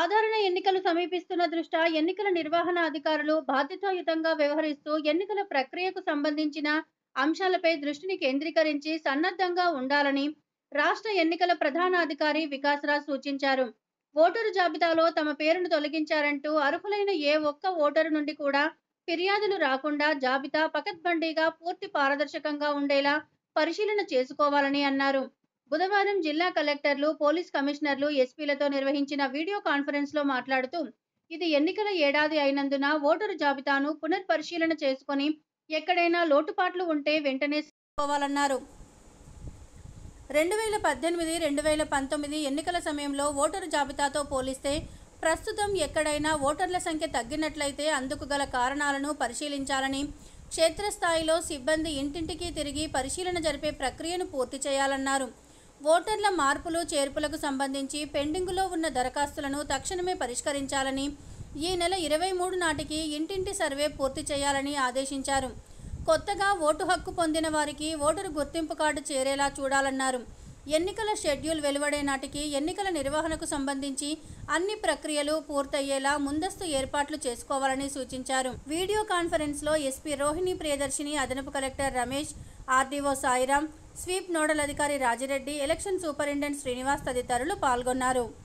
సాధారణ ఎన్నికలు సమీపిస్తున్న దృష్ట్యా ఎన్నికల నిర్వహణ అధికారులు బాధ్యతాయుతంగా వ్యవహరిస్తూ ఎన్నికల ప్రక్రియకు సంబంధించిన అంశాలపై దృష్టిని కేంద్రీకరించి సన్నద్ధంగా ఉండాలని రాష్ట్ర ఎన్నికల ప్రధానాధికారి వికాసరాజ్ సూచించారు ఓటరు జాబితాలో తమ పేరును తొలగించారంటూ అర్హులైన ఏ ఒక్క ఓటరు నుండి కూడా ఫిర్యాదులు రాకుండా జాబితా పకడ్బందీగా పూర్తి పారదర్శకంగా ఉండేలా పరిశీలన చేసుకోవాలని అన్నారు బుధవారం జిల్లా కలెక్టర్లు పోలీస్ కమిషనర్లు ఎస్పీలతో నిర్వహించిన వీడియో కాన్ఫరెన్స్ లో మాట్లాడుతూ ఇది ఎన్నికల ఏడాది అయినందున ఓటరు జాబితాను పునర్పరిశీలన చేసుకొని ఎక్కడైనా లోటుపాట్లు ఉంటే వెంటనే చేసుకోవాలన్నారు రెండు వేల పద్దెనిమిది రెండు వేల పంతొమ్మిది ఎన్నికల సమయంలో ఓటరు జాబితాతో పోలిస్తే ప్రస్తుతం ఎక్కడైనా ఓటర్ల సంఖ్య తగ్గినట్లయితే అందుకు గల కారణాలను పరిశీలించాలని క్షేత్రస్థాయిలో సిబ్బంది ఇంటింటికి తిరిగి పరిశీలన జరిపే ప్రక్రియను పూర్తి చేయాలన్నారు ఓటర్ల మార్పులు చేర్పులకు సంబంధించి పెండింగులో ఉన్న దరఖాస్తులను తక్షణమే పరిష్కరించాలని ఈ నెల ఇరవై మూడు నాటికి ఇంటింటి సర్వే పూర్తి చేయాలని ఆదేశించారు కొత్తగా ఓటు హక్కు పొందిన వారికి ఓటరు గుర్తింపు కార్డు చేరేలా చూడాలన్నారు ఎన్నికల షెడ్యూల్ వెలువడే నాటికి ఎన్నికల నిర్వహణకు సంబంధించి అన్ని ప్రక్రియలు పూర్తయ్యేలా ముందస్తు ఏర్పాట్లు చేసుకోవాలని సూచించారు వీడియో కాన్ఫరెన్స్ లో ఎస్పీ రోహిణి ప్రియదర్శిని అదనపు collector Ramesh RDO Sairam SVEEP nodal అధికారి రాజిరెడ్డి ఎలక్షన్ సూపరింటెండెంట్ శ్రీనివాస్ తదితరులు పాల్గొన్నారు